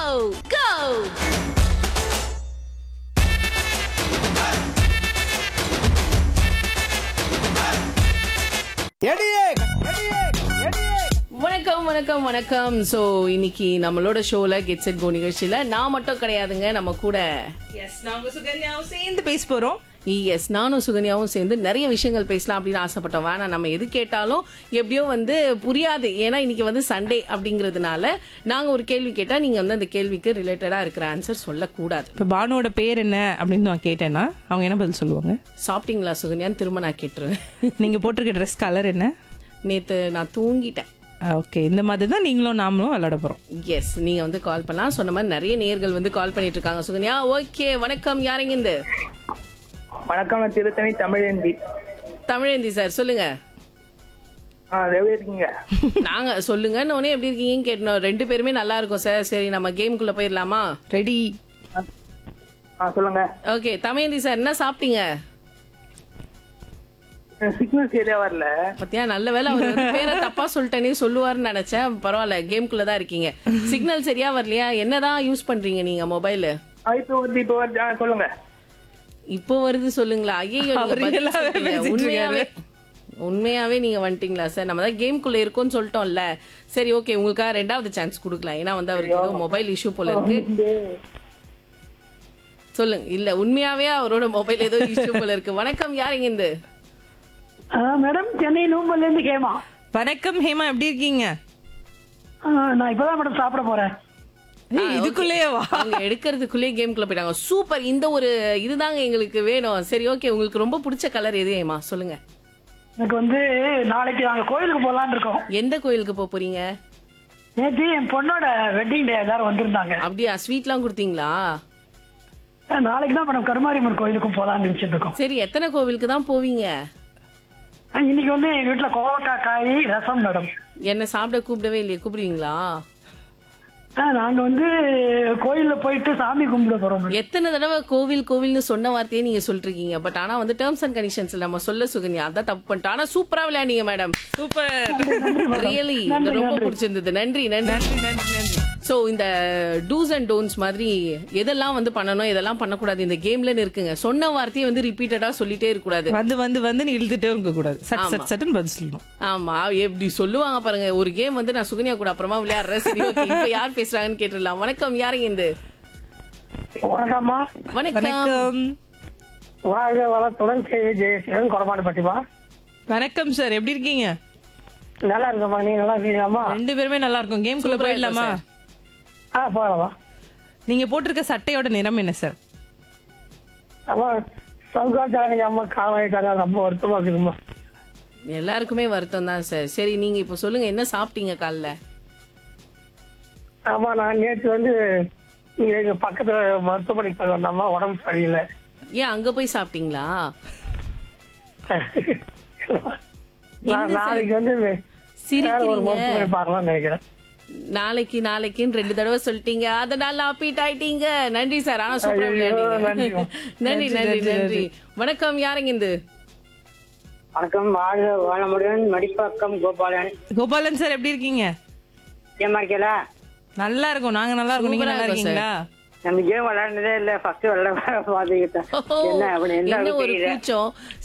go! எடியே எடியே எடியே வணக்கம் வணக்கம் வணக்கம் சோ இன்னைக்கு நம்மளோட ஷோல கெட் செட் கோ நிகழ்ச்சியில நான் மட்டும் கிடையாதுங்க நம்ம கூட எஸ் நாங்க சுகன்யாவும் சேர்ந்து பேச போறோம் எஸ் நானும் சுகன்யாவும் சேர்ந்து நிறைய விஷயங்கள் பேசலாம் அப்படின்னு ஆசைப்பட்டோம் வேணாம் நம்ம எது கேட்டாலும் எப்படியோ வந்து புரியாது ஏன்னா இன்னைக்கு வந்து சண்டே அப்படிங்கிறதுனால நாங்க ஒரு கேள்வி கேட்டா நீங்க வந்து அந்த கேள்விக்கு ரிலேட்டடா இருக்கிற ஆன்சர் சொல்லக்கூடாது இப்ப பானுவோட பேர் என்ன அப்படின்னு நான் கேட்டேன்னா அவங்க என்ன பதில் சொல்லுவாங்க சாப்பிட்டீங்களா சுகன்யான்னு திரும்ப நான் கேட்டுருவேன் நீங்க போட்டிருக்க ட்ரெஸ் கலர் என்ன நேத்து நான் தூங்கிட்டேன் ஓகே இந்த மாதிரி தான் நீங்களும் நாமளும் விளையாட போறோம் எஸ் நீங்க வந்து கால் பண்ணலாம் சொன்ன மாதிரி நிறைய நேர்கள் வந்து கால் பண்ணிட்டு இருக்காங்க சுகன்யா ஓகே வணக்கம் யாருங்க இந்த வணக்கம் நான் திருத்தணி தமிழேந்தி தமிழேந்தி சார் சொல்லுங்க ஆ எப்படி இருக்கீங்க நாங்க சொல்லுங்க உடனே எப்படி இருக்கீங்கன்னு கேட்டோம் ரெண்டு பேருமே நல்லா இருக்கும் சார் சரி நம்ம கேமுக்குள்ள போயிடலாமா ரெடி ஆ சொல்லுங்க ஓகே தமிழேந்தி சார் என்ன சாப்பிட்டீங்க சிக்னல் சரியா வரல பத்தியா நல்ல வேலை அவர் வந்து பேரை தப்பா சொல்லிட்டேனே சொல்லுவாருன்னு நினைச்சேன் பரவாயில்ல கேம்குள்ள தான் இருக்கீங்க சிக்னல் சரியா வரலையா என்னதான் யூஸ் பண்றீங்க நீங்க மொபைல் ஆ, இப்போ வருது இப்போ வருது ஆ சொல்லுங்க இப்போ வருது சொல்லுங்களா ஐயோ அவரு எல்லாமே பேசிட்டு உண்மையாவே உண்மையாவே நீங்க வந்துட்டீங்களா சார் நம்ம தான் கேம்குள்ள இருக்கோம்னு சொல்லிட்டோம்ல சரி ஓகே உங்களுக்காக ரெண்டாவது சான்ஸ் கொடுக்கலாம் ஏன்னா வந்து அவருக்கு ஏதோ மொபைல் இஷ்யூ போல இருக்கு சொல்லுங்க இல்ல உண்மையாவே அவரோட மொபைல் ஏதோ இஷ்யூ போல இருக்கு வணக்கம் யாருங்க இந்த மேடம் சென்னை நூம்பல்ல இருந்து கேமா வணக்கம் ஹேமா எப்படி இருக்கீங்க நான் இப்பதான் மேடம் சாப்பிட போறேன் ஏய், இதுக்குள்ளேயே வா அவங்க எடுக்கிறதுக்குள்ளே கேம்குள்ள போயிட்டாங்க சூப்பர் இந்த ஒரு இதுதாங்க எங்களுக்கு வேணும் சரி ஓகே உங்களுக்கு ரொம்ப பிடிச்ச கலர் எது ஏமா சொல்லுங்க எனக்கு வந்து நாளைக்கு நாங்க கோயிலுக்கு போலாம்னு இருக்கோம் எந்த கோயிலுக்கு போக போறீங்க நேற்று என் பொண்ணோட வெட்டிங் டே எல்லாரும் வந்திருந்தாங்க அப்படியா ஸ்வீட்லாம் கொடுத்தீங்களா அஹ் நாளைக்கு தான் மேடம் கருமாரியம்மன் கோயிலுக்கும் போலாம்னு நினைச்சிட்டு இருக்கோம் சரி எத்தனை கோவிலுக்கு தான் போவீங்க அஹ் இன்னைக்கு வந்து எங்க வீட்டுல கோவக்காய் காய் ரசம் மேடம் என்ன சாப்பிட கூப்பிடவே இல்லையே கூப்பிடுவீங்களா அஹ் நாங்க வந்து கோயில்ல போயிட்டு சாமி கும்பிட போறோம் மேடம் எத்தனை தடவை கோவில் கோவில்னு சொன்ன வார்த்தையே நீங்க சொல்லிருக்கீங்க பட் ஆனா வந்து டேர்ம்ஸ் அண்ட் கண்டிஷன்ஸ் நம்ம சொல்ல சுகன்யா அதான் தப்பு பண்ணிட்டோம் ஆனா சூப்பரா விளையாண்டீங்க மேடம் சூப்பர் ரியலி ரொம்ப பிடிச்சிருந்தது நன்றி நன்றி சோ இந்த டூஸ் அண்ட் டோன்ஸ் மாதிரி எதெல்லாம் வந்து பண்ணணும் எதெல்லாம் பண்ணக்கூடாது இந்த கேம்ல இருக்குங்க சொன்ன வார்த்தையை வந்து ரிப்பீட்டடா சொல்லிட்டே இருக்க கூடாது வந்து வந்து வந்து நீ இழுத்துட்டே இருக்க கூடாது சட் சட் சட்டுன்னு பதில் சொல்லணும் ஆமா எப்படி சொல்லுவாங்க பாருங்க ஒரு கேம் வந்து நான் சுகன்யா கூட அப்புறமா விளையாடுறேன் சரி okay. இப்ப யார் பேசுறாங்கன்னு கேட்டுடலாம் வணக்கம் யாருங்க இந்த வணக்கம்மா வணக்கம் வணக்கம் வாழ்க வளத்துடன் கேவி ஜெயசீலன் கொடமாடு பட்டிமா வணக்கம் சார் எப்படி இருக்கீங்க நல்லா இருக்கம்மா நீங்க நல்லா இருக்கீங்களாம்மா ரெண்டு பேருமே நல்லா இருக்கும் கேம்குள்ள சூப்பரா இருக்கும் போயிடலாமா ஆ போகலாமா நீங்க போட்டிருக்க சட்டையோட நிறம் என்ன சார் அம்மா சவுகாச்சாரங்க அம்மா காவாயிட்டாங்க ரொம்ப வருத்தமா இருக்குதும்மா எல்லாருக்குமே வருத்தம் தான் சார் சரி நீங்க இப்ப சொல்லுங்க என்ன சாப்பிட்டீங்க காலைல ஆமா நான் நேற்று வந்து இங்க எங்க பக்கத்துல மருத்துவமனைக்கு வந்தோம்மா உடம்பு சரியில்லை ஏன் அங்க போய் சாப்பிட்டீங்களா நான் நாளைக்கு வந்து வேற ஒரு சிரிக்கிறீங்க மருத்துவமனை பார்க்கலாம்னு நினைக்கிறேன் நாளைக்கு நாளைக்குன்னு ரெண்டு தடவை சொல்லிட்டீங்க அதனால அப்பீட் ஆயிட்டீங்க நன்றி சார் ஆனா சூப்பரா ஐயோ, விளையாண்டீங்க நன்றி நன்றி நன்றி வணக்கம் யாருங்க இந்த வணக்கம் வாழ்க வாழமுடன் மடிப்பாக்கம் கோபாலன் கோபாலன் சார் எப்படி இருக்கீங்க ஏமா இருக்கல நல்லா இருக்கும் நாங்க நல்லா இருக்கோம் நீங்க சூப்பரா நல்லா இருக்கும் இருக்கீங்களா நம்ம கேம் விளையாடுனதே இல்ல ஃபர்ஸ்ட் விளையாட பாத்துக்கிட்டேன் என்ன அப்படி எந்த என்ன அளவுக்கு ஒரு தெரியல கூச்சம்